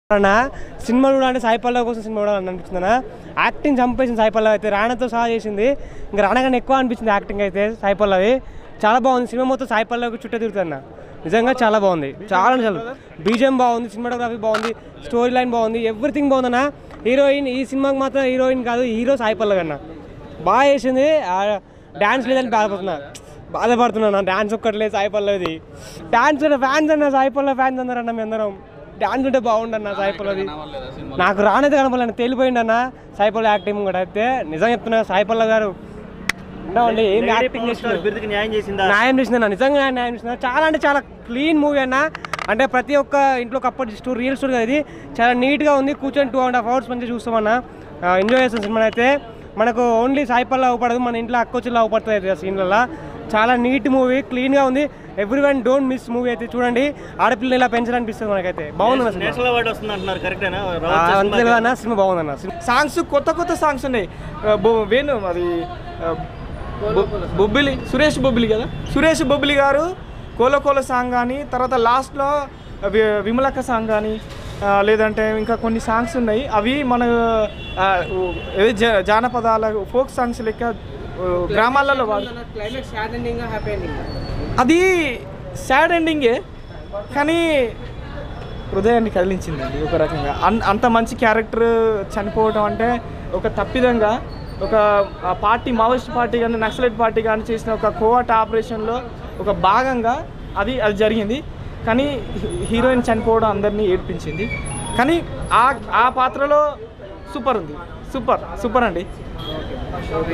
అన్న సినిమా చూడాలంటే సాయి పల్లవి కోసం సినిమా చూడాలని అనిపిస్తుందన్న యాక్టింగ్ చంపేసింది సాయి పల్లవి అయితే రాణతో సహా చేసింది ఇంకా రాణ కన్నా ఎక్కువ అనిపించింది యాక్టింగ్ అయితే సాయి పల్లవి చాలా బాగుంది సినిమా మొత్తం సాయి పల్లవికి చుట్టూ తిరుగుతున్న నిజంగా చాలా బాగుంది చాలా అంటే చాలా బీజిఎం బాగుంది సినిమాటోగ్రఫీ బాగుంది స్టోరీ లైన్ బాగుంది ఎవ్రీథింగ్ బాగుందన్న హీరోయిన్ ఈ సినిమాకి మాత్రం హీరోయిన్ కాదు హీరో సాయి పల్లవి అన్న బాగా చేసింది డ్యాన్స్ లేదని బాధపడుతున్నా బాధపడుతున్నాను డ్యాన్స్ ఒక్కట్లేదు సాయి పల్లవిది డ్యాన్స్ ఫ్యాన్స్ అన్న సాయి పల్లవి ఫ్యాన్స్ అన్నారన్న మీ అందరం డాన్స్ ఉంటే బాగుండన్న సాయి పల్లవి నాకు రానైతే కనపడలేదు తేలిపోయింది అన్న సాయి పల్లవి యాక్టింగ్ కూడా అయితే నిజంగా చెప్తున్నా సాయి పల్లవి గారు ఉండవండి ఏం యాక్టింగ్ చేస్తున్నారు బిరుదుకి న్యాయం చేసిందా న్యాయం చేసిందన్న నిజంగా న్యాయం చేసింది చాలా అంటే చాలా క్లీన్ మూవీ అన్న అంటే ప్రతి ఒక్క ఇంట్లో అప్పటి స్టోరీ రియల్ స్టోరీ కదా ఇది చాలా నీట్గా ఉంది కూర్చొని టూ అండ్ హాఫ్ అవర్స్ మంచిగా చూస్తామన్న ఎంజాయ్ చేస్తాం సినిమా అయితే మనకు ఓన్లీ సాయి పల్లవి అవపడదు మన ఇంట్లో అక్కొచ్చిలో అవపడుతుంది ఆ సీన్లలో చాలా నీట్ మూవీ క్లీన్గా ఉంది everyone don't miss movie అయితే చూడండి ఆడపిల్లలు ఇలా పెంచాలనిపిస్తుంది మనకైతే బాగుంది అన్న సినిమా నేషనల్ అవార్డు వస్తుంది అంటున్నారు కరెక్టేనా ఆ, అంతే తెలియదు అన్న సినిమా బాగుందన్న సినిమా సాంగ్స్ కొత్త కొత్త సాంగ్స్ ఉన్నాయి ఆ, బొ- వేణు అది ఆ, బొ- బొబ్బిలి సురేష్ బొబ్బిలి కదా సురేష్ బొబ్బిలి గారు కోల కోల సాంగ్ కానీ తర్వాత లాస్ట్లో వి- విమలక్క సాంగ్ కానీ ఆ, లేదంటే ఇంకా కొన్ని సాంగ్స్ ఉన్నాయి అవి మన ఆ, ఉ- ఏది జ- జానపదాల ఫోక్ సాంగ్స్ లెక్క ఉ, గ్రామాలలో వాడు climax sad ending happy ending అది సాడ్ ఎండింగే కానీ హృదయాన్ని కదిలించిందండి ఒక రకంగా అన్ అంత మంచి క్యారెక్టర్ చనిపోవడం అంటే ఒక తప్పిదంగా ఒక ఆ పార్టీ మావోయిస్ట్ పార్టీ కానీ నక్సలైట్ పార్టీ కానీ చేసిన ఒక కోవాట్ ఆపరేషన్లో ఒక భాగంగా అది అది జరిగింది కానీ హీరోయిన్ చనిపోవడం అందరినీ ఏడ్పించింది కానీ ఆ ఆ పాత్రలో సూపర్ ఉంది సూపర్ సూపర్ అండి